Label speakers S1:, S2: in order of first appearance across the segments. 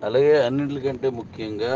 S1: అలాగే అన్నింటికంటే ముఖ్యంగా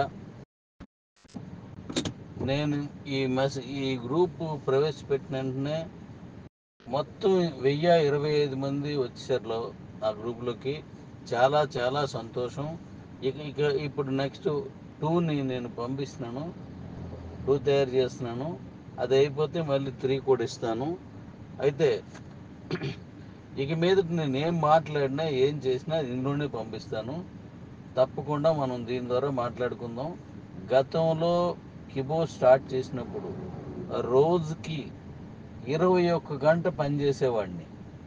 S1: నేను ఈ మెస్ ఈ గ్రూప్ ప్రవేశపెట్టిన వెంటనే మొత్తం వెయ్యి ఇరవై ఐదు మంది వచ్చేసారు ఆ గ్రూప్లోకి చాలా చాలా సంతోషం ఇక ఇక ఇప్పుడు నెక్స్ట్ టూని నేను పంపిస్తున్నాను టూ తయారు చేస్తున్నాను అది అయిపోతే మళ్ళీ త్రీ కూడా ఇస్తాను అయితే ఇక మీద నేను ఏం మాట్లాడినా ఏం చేసినా ఇందులోనే పంపిస్తాను తప్పకుండా మనం దీని ద్వారా మాట్లాడుకుందాం గతంలో కిబో స్టార్ట్ చేసినప్పుడు రోజుకి ఇరవై ఒక్క గంట పనిచేసేవాడిని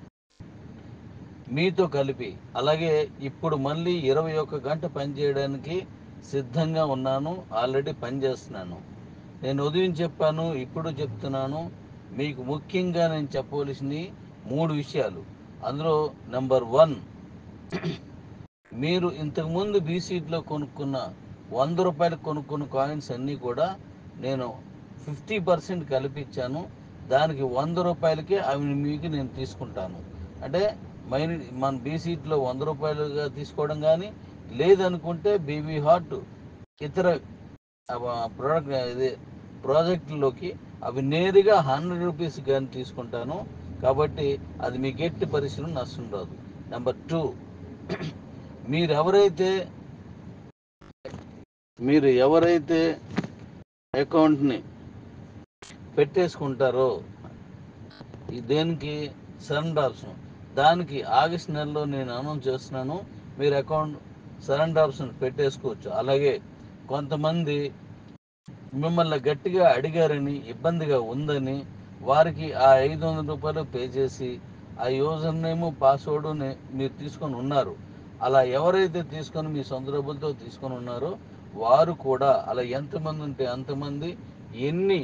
S1: మీతో కలిపి అలాగే ఇప్పుడు మళ్ళీ ఇరవై ఒక్క గంట పనిచేయడానికి సిద్ధంగా ఉన్నాను ఆల్రెడీ పనిచేస్తున్నాను నేను ఉదయం చెప్పాను ఇప్పుడు చెప్తున్నాను మీకు ముఖ్యంగా నేను చెప్పవలసినవి మూడు విషయాలు అందులో నెంబర్ వన్ మీరు ఇంతకుముందు బీసీట్లో కొనుక్కున్న వంద రూపాయలు కొనుక్కున్న కాయిన్స్ అన్నీ కూడా నేను ఫిఫ్టీ పర్సెంట్ కల్పించాను దానికి వంద రూపాయలకే అవి మీకు నేను తీసుకుంటాను అంటే మైన్ మన బీసీట్లో వంద రూపాయలుగా తీసుకోవడం కానీ లేదనుకుంటే బీబీ హార్ట్ ఇతర ప్రోడక్ట్ ఇది ప్రాజెక్టులోకి అవి నేరుగా హండ్రెడ్ రూపీస్ కానీ తీసుకుంటాను కాబట్టి అది మీకు ఎట్టి పరిస్థితులు నష్టం రాదు నెంబర్ టూ మీరు ఎవరైతే మీరు ఎవరైతే అకౌంట్ని పెట్టేసుకుంటారో ఈ దేనికి సరెండర్ ఆప్షన్ దానికి ఆగస్ట్ నెలలో నేను అనౌన్స్ చేస్తున్నాను మీరు అకౌంట్ సరెండర్ ఆప్షన్ పెట్టేసుకోవచ్చు అలాగే కొంతమంది మిమ్మల్ని గట్టిగా అడిగారని ఇబ్బందిగా ఉందని వారికి ఆ ఐదు వందల రూపాయలు పే చేసి ఆ యూజర్ నేమ్ పాస్వర్డ్ మీరు తీసుకొని ఉన్నారు అలా ఎవరైతే తీసుకొని మీ సొంత డబ్బులతో తీసుకొని ఉన్నారో వారు కూడా అలా ఎంతమంది ఉంటే అంతమంది ఎన్ని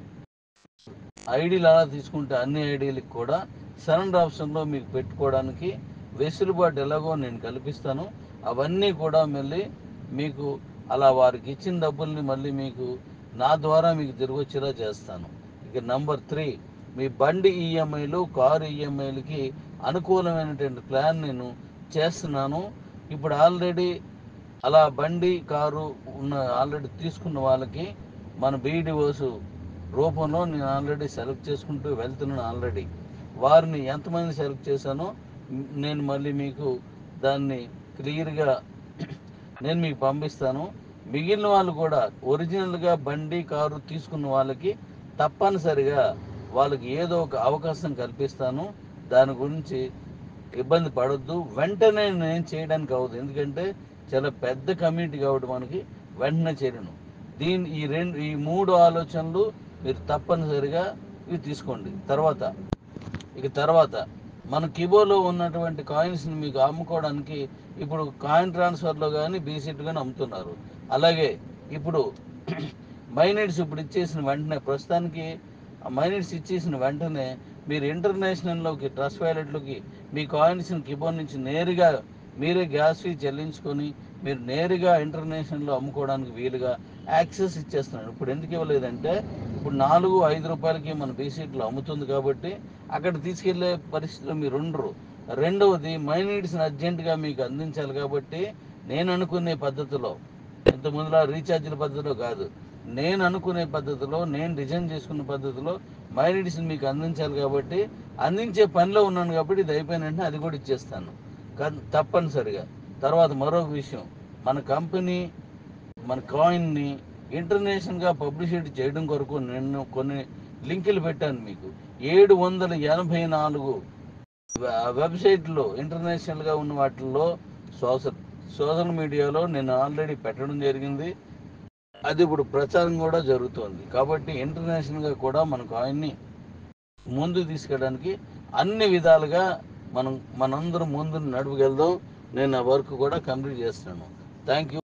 S1: ఐడీలు అలా తీసుకుంటే అన్ని ఐడీలకు కూడా సరెండర్ ఆప్షన్లో మీకు పెట్టుకోవడానికి వెసులుబాటు ఎలాగో నేను కల్పిస్తాను అవన్నీ కూడా మళ్ళీ మీకు అలా వారికి ఇచ్చిన డబ్బుల్ని మళ్ళీ మీకు నా ద్వారా మీకు తిరిగి వచ్చేలా చేస్తాను ఇక నంబర్ త్రీ మీ బండి ఈఎంఐలు కారు ఈఎంఐలకి అనుకూలమైనటువంటి ప్లాన్ నేను చేస్తున్నాను ఇప్పుడు ఆల్రెడీ అలా బండి కారు ఉన్న ఆల్రెడీ తీసుకున్న వాళ్ళకి మన బీడిఓస్ రూపంలో నేను ఆల్రెడీ సెలెక్ట్ చేసుకుంటూ వెళ్తున్నాను ఆల్రెడీ వారిని ఎంతమంది సెలెక్ట్ చేశానో నేను మళ్ళీ మీకు దాన్ని క్లియర్గా నేను మీకు పంపిస్తాను మిగిలిన వాళ్ళు కూడా ఒరిజినల్గా బండి కారు తీసుకున్న వాళ్ళకి తప్పనిసరిగా వాళ్ళకి ఏదో ఒక అవకాశం కల్పిస్తాను దాని గురించి ఇబ్బంది పడొద్దు వెంటనే నేను చేయడానికి అవ్వదు ఎందుకంటే చాలా పెద్ద కమ్యూనిటీ కాబట్టి మనకి వెంటనే చేయను దీని ఈ రెండు ఈ మూడు ఆలోచనలు మీరు తప్పనిసరిగా ఇవి తీసుకోండి తర్వాత ఇక తర్వాత మన కిబోలో ఉన్నటువంటి కాయిన్స్ని మీకు అమ్ముకోవడానికి ఇప్పుడు కాయిన్ ట్రాన్స్ఫర్లో కానీ బీసీట్ కానీ అమ్ముతున్నారు అలాగే ఇప్పుడు మైనెట్స్ ఇప్పుడు ఇచ్చేసిన వెంటనే ప్రస్తుతానికి ఆ మైనెట్స్ ఇచ్చేసిన వెంటనే మీరు ఇంటర్నేషనల్లోకి ట్రస్ట్ వ్యాలెట్లోకి మీ కాయిన్స్ని కిబో నుంచి నేరుగా మీరే గ్యాస్ ఫీ చెల్లించుకొని మీరు నేరుగా ఇంటర్నేషనల్లో అమ్ముకోవడానికి వీలుగా యాక్సెస్ ఇచ్చేస్తున్నాడు ఇప్పుడు ఎందుకు ఇవ్వలేదంటే ఇప్పుడు నాలుగు ఐదు రూపాయలకి మన బీసీట్లో అమ్ముతుంది కాబట్టి అక్కడ తీసుకెళ్లే పరిస్థితిలో మీరు ఉండరు రెండవది మైనీడ్స్ని అర్జెంటుగా మీకు అందించాలి కాబట్టి నేను అనుకునే పద్ధతిలో ఇంత ముందులా రీఛార్జీల పద్ధతిలో కాదు నేను అనుకునే పద్ధతిలో నేను డిజైన్ చేసుకున్న పద్ధతిలో మైనీడ్స్ని మీకు అందించాలి కాబట్టి అందించే పనిలో ఉన్నాను కాబట్టి ఇది అయిపోయిన వెంటనే అది కూడా ఇచ్చేస్తాను కన్- తప్పనిసరిగా తర్వాత మరొక విషయం మన కంపెనీ మన కాయిన్ని ఇంటర్నేషనల్గా పబ్లిసిటీ చేయడం కొరకు నేను కొన్ని లింకులు పెట్టాను మీకు ఏడు వందల ఎనభై నాలుగు వె- వెబ్సైట్లో ఇంటర్నేషనల్గా ఉన్న వాటిల్లో సోషల్ సోషల్ మీడియాలో నేను ఆల్రెడీ పెట్టడం జరిగింది అది ఇప్పుడు ప్రచారం కూడా జరుగుతోంది కాబట్టి ఇంటర్నేషనల్గా కూడా మన కాయిన్ని ముందు తీసుకెళ్ళడానికి అన్ని విధాలుగా మనం మనందరం ముందు నడుపుకెళ్దాం నేను ఆ వర్క్ కూడా కంప్లీట్ చేస్తున్నాను థ్యాంక్ యూ